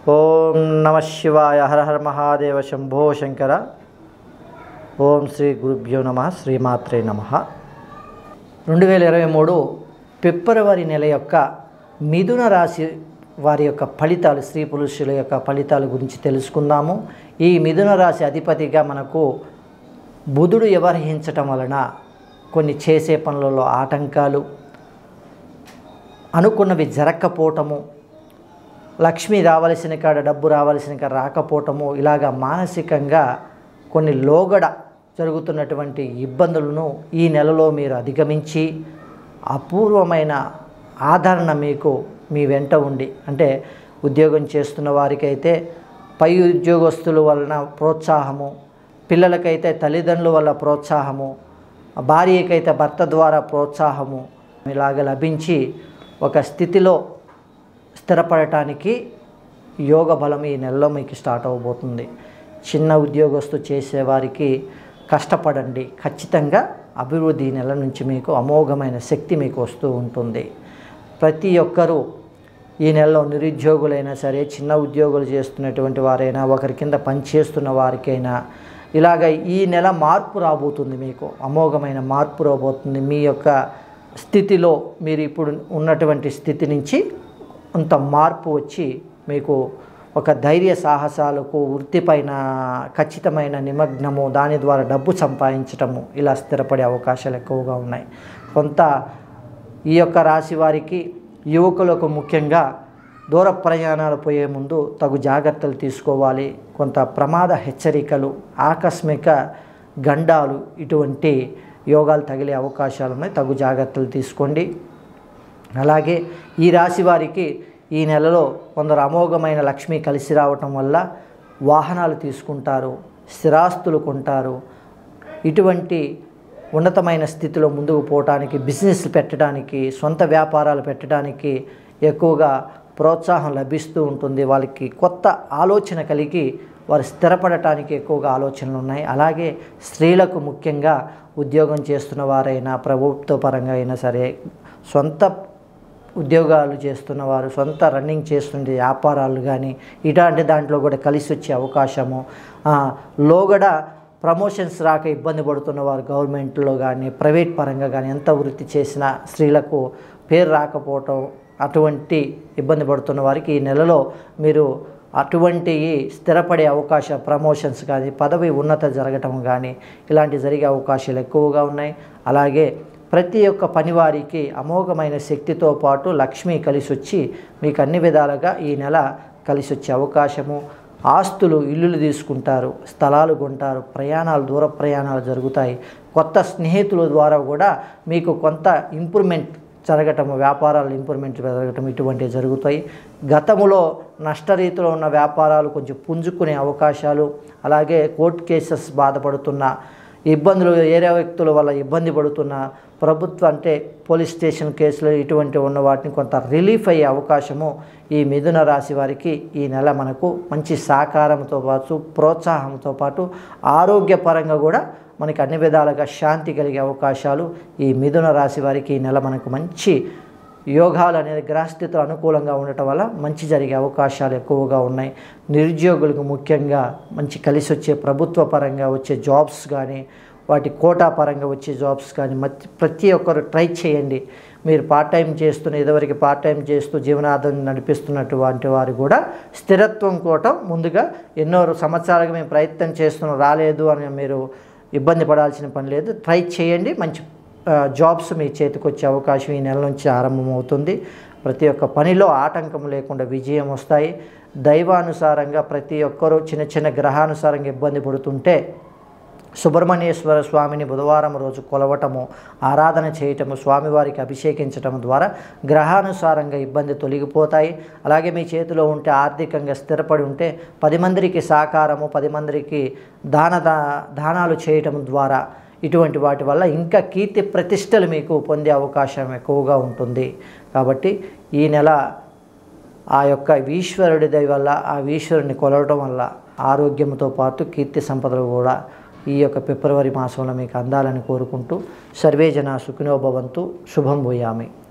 ఓం నమ శివాయ హర హర మహాదేవ శంభో శంకర ఓం శ్రీ గురుభ్యో నమ శ్రీమాత్రే నమ రెండు వేల ఇరవై మూడు ఫిబ్రవరి నెల యొక్క మిథున రాశి వారి యొక్క ఫలితాలు స్త్రీ పురుషుల యొక్క ఫలితాల గురించి తెలుసుకుందాము ఈ మిథున రాశి అధిపతిగా మనకు బుధుడు వ్యవహరించటం వలన కొన్ని చేసే పనులలో ఆటంకాలు అనుకున్నవి జరగకపోవటము లక్ష్మి రావలసిన కాడ డబ్బు రావలసిన కాడ రాకపోవటము ఇలాగా మానసికంగా కొన్ని లోగడ జరుగుతున్నటువంటి ఇబ్బందులను ఈ నెలలో మీరు అధిగమించి అపూర్వమైన ఆదరణ మీకు మీ వెంట ఉండి అంటే ఉద్యోగం చేస్తున్న వారికైతే పై ఉద్యోగస్తుల వలన ప్రోత్సాహము పిల్లలకైతే తల్లిదండ్రుల వల్ల ప్రోత్సాహము భార్యకైతే భర్త ద్వారా ప్రోత్సాహము ఇలాగ లభించి ఒక స్థితిలో స్థిరపడటానికి యోగ బలం ఈ నెలలో మీకు స్టార్ట్ అవబోతుంది చిన్న ఉద్యోగస్తు చేసేవారికి కష్టపడండి ఖచ్చితంగా అభివృద్ధి ఈ నెల నుంచి మీకు అమోఘమైన శక్తి మీకు వస్తూ ఉంటుంది ప్రతి ఒక్కరూ ఈ నెలలో నిరుద్యోగులైనా సరే చిన్న ఉద్యోగులు చేస్తున్నటువంటి వారైనా ఒకరి కింద పనిచేస్తున్న వారికైనా ఇలాగ ఈ నెల మార్పు రాబోతుంది మీకు అమోఘమైన మార్పు రాబోతుంది మీ యొక్క స్థితిలో మీరు ఇప్పుడు ఉన్నటువంటి స్థితి నుంచి కొంత మార్పు వచ్చి మీకు ఒక ధైర్య సాహసాలకు వృత్తిపైన ఖచ్చితమైన నిమగ్నము దాని ద్వారా డబ్బు సంపాదించటము ఇలా స్థిరపడే అవకాశాలు ఎక్కువగా ఉన్నాయి కొంత ఈ యొక్క రాశి వారికి యువకులకు ముఖ్యంగా దూర ప్రయాణాలు పోయే ముందు తగు జాగ్రత్తలు తీసుకోవాలి కొంత ప్రమాద హెచ్చరికలు ఆకస్మిక గండాలు ఇటువంటి యోగాలు తగిలే అవకాశాలు ఉన్నాయి తగు జాగ్రత్తలు తీసుకోండి అలాగే ఈ రాశి వారికి ఈ నెలలో కొందరు అమోఘమైన లక్ష్మి కలిసి రావటం వల్ల వాహనాలు తీసుకుంటారు స్థిరాస్తులు కొంటారు ఇటువంటి ఉన్నతమైన స్థితిలో ముందుకు పోవటానికి బిజినెస్ పెట్టడానికి సొంత వ్యాపారాలు పెట్టడానికి ఎక్కువగా ప్రోత్సాహం లభిస్తూ ఉంటుంది వాళ్ళకి కొత్త ఆలోచన కలిగి వారు స్థిరపడటానికి ఎక్కువగా ఆలోచనలు ఉన్నాయి అలాగే స్త్రీలకు ముఖ్యంగా ఉద్యోగం చేస్తున్న వారైనా ప్రభుత్వ పరంగా అయినా సరే సొంత ఉద్యోగాలు చేస్తున్న వారు సొంత రన్నింగ్ చేస్తుండే వ్యాపారాలు కానీ ఇలాంటి దాంట్లో కూడా కలిసి వచ్చే అవకాశము ఆ, లోగడ ప్రమోషన్స్ రాక ఇబ్బంది పడుతున్న వారు గవర్నమెంట్లో కానీ ప్రైవేట్ పరంగా కానీ ఎంత వృత్తి చేసినా స్త్రీలకు పేరు రాకపోవటం అటువంటి ఇబ్బంది పడుతున్న వారికి ఈ నెలలో మీరు అటువంటి స్థిరపడే అవకాశ ప్రమోషన్స్ కానీ పదవి ఉన్నత జరగటం కానీ ఇలాంటి జరిగే అవకాశాలు ఎక్కువగా ఉన్నాయి అలాగే ప్రతి ఒక్క పనివారికి అమోఘమైన శక్తితో పాటు లక్ష్మి కలిసి వచ్చి మీకు అన్ని విధాలుగా ఈ నెల కలిసి వచ్చే అవకాశము ఆస్తులు ఇల్లులు తీసుకుంటారు స్థలాలు కొంటారు ప్రయాణాలు దూర ప్రయాణాలు జరుగుతాయి కొత్త స్నేహితుల ద్వారా కూడా మీకు కొంత ఇంప్రూవ్మెంట్ జరగటము వ్యాపారాలు ఇంప్రూవ్మెంట్ జరగటం ఇటువంటివి జరుగుతాయి గతములో నష్టరీతిలో ఉన్న వ్యాపారాలు కొంచెం పుంజుకునే అవకాశాలు అలాగే కోర్టు కేసెస్ బాధపడుతున్న ఇబ్బందులు ఏరే వ్యక్తుల వల్ల ఇబ్బంది పడుతున్న ప్రభుత్వ అంటే పోలీస్ స్టేషన్ కేసులు ఇటువంటి ఉన్న వాటిని కొంత రిలీఫ్ అయ్యే అవకాశము ఈ మిథున రాశి వారికి ఈ నెల మనకు మంచి సహకారంతో పాటు ప్రోత్సాహంతో పాటు ఆరోగ్యపరంగా కూడా మనకి అన్ని విధాలుగా శాంతి కలిగే అవకాశాలు ఈ మిథున రాశి వారికి ఈ నెల మనకు మంచి యోగాలు అనేది గ్రహస్థితులు అనుకూలంగా ఉండటం వల్ల మంచి జరిగే అవకాశాలు ఎక్కువగా ఉన్నాయి నిరుద్యోగులకు ముఖ్యంగా మంచి కలిసి వచ్చే ప్రభుత్వ పరంగా వచ్చే జాబ్స్ కానీ వాటి కోటా పరంగా వచ్చే జాబ్స్ కానీ మధ్య ప్రతి ఒక్కరు ట్రై చేయండి మీరు పార్ట్ టైం చేస్తున్న ఇదివరకు పార్ట్ టైం చేస్తూ జీవనాధారం నడిపిస్తున్నటువంటి వారు కూడా స్థిరత్వం కోటం ముందుగా ఎన్నో సంవత్సరాలుగా మేము ప్రయత్నం చేస్తున్నాం రాలేదు అని మీరు ఇబ్బంది పడాల్సిన పని లేదు ట్రై చేయండి మంచి ఆ, జాబ్స్ మీ చేతికి వచ్చే అవకాశం ఈ నెల నుంచి ఆరంభమవుతుంది ప్రతి ఒక్క పనిలో ఆటంకం లేకుండా విజయం వస్తాయి దైవానుసారంగా ప్రతి ఒక్కరూ చిన్న చిన్న గ్రహానుసారంగా ఇబ్బంది పడుతుంటే సుబ్రహ్మణ్యేశ్వర స్వామిని బుధవారం రోజు కొలవటము ఆరాధన చేయటము స్వామివారికి అభిషేకించటం ద్వారా గ్రహానుసారంగా ఇబ్బంది తొలగిపోతాయి అలాగే మీ చేతిలో ఉంటే ఆర్థికంగా స్థిరపడి ఉంటే పది మందికి సహకారము పది మందికి దాన దా- దానాలు చేయటం ద్వారా ఇటువంటి వాటి వల్ల ఇంకా కీర్తి ప్రతిష్టలు మీకు పొందే అవకాశం ఎక్కువగా ఉంటుంది కాబట్టి ఈ నెల ఆ యొక్క ఈశ్వరుడి దయ వల్ల ఆ ఈశ్వరుని కొలవడం వల్ల ఆరోగ్యంతో పాటు కీర్తి సంపదలు కూడా ఈ యొక్క ఫిబ్రవరి మాసంలో మీకు అందాలని కోరుకుంటూ సర్వే జన సుఖినో భవంతు శుభం భూయామి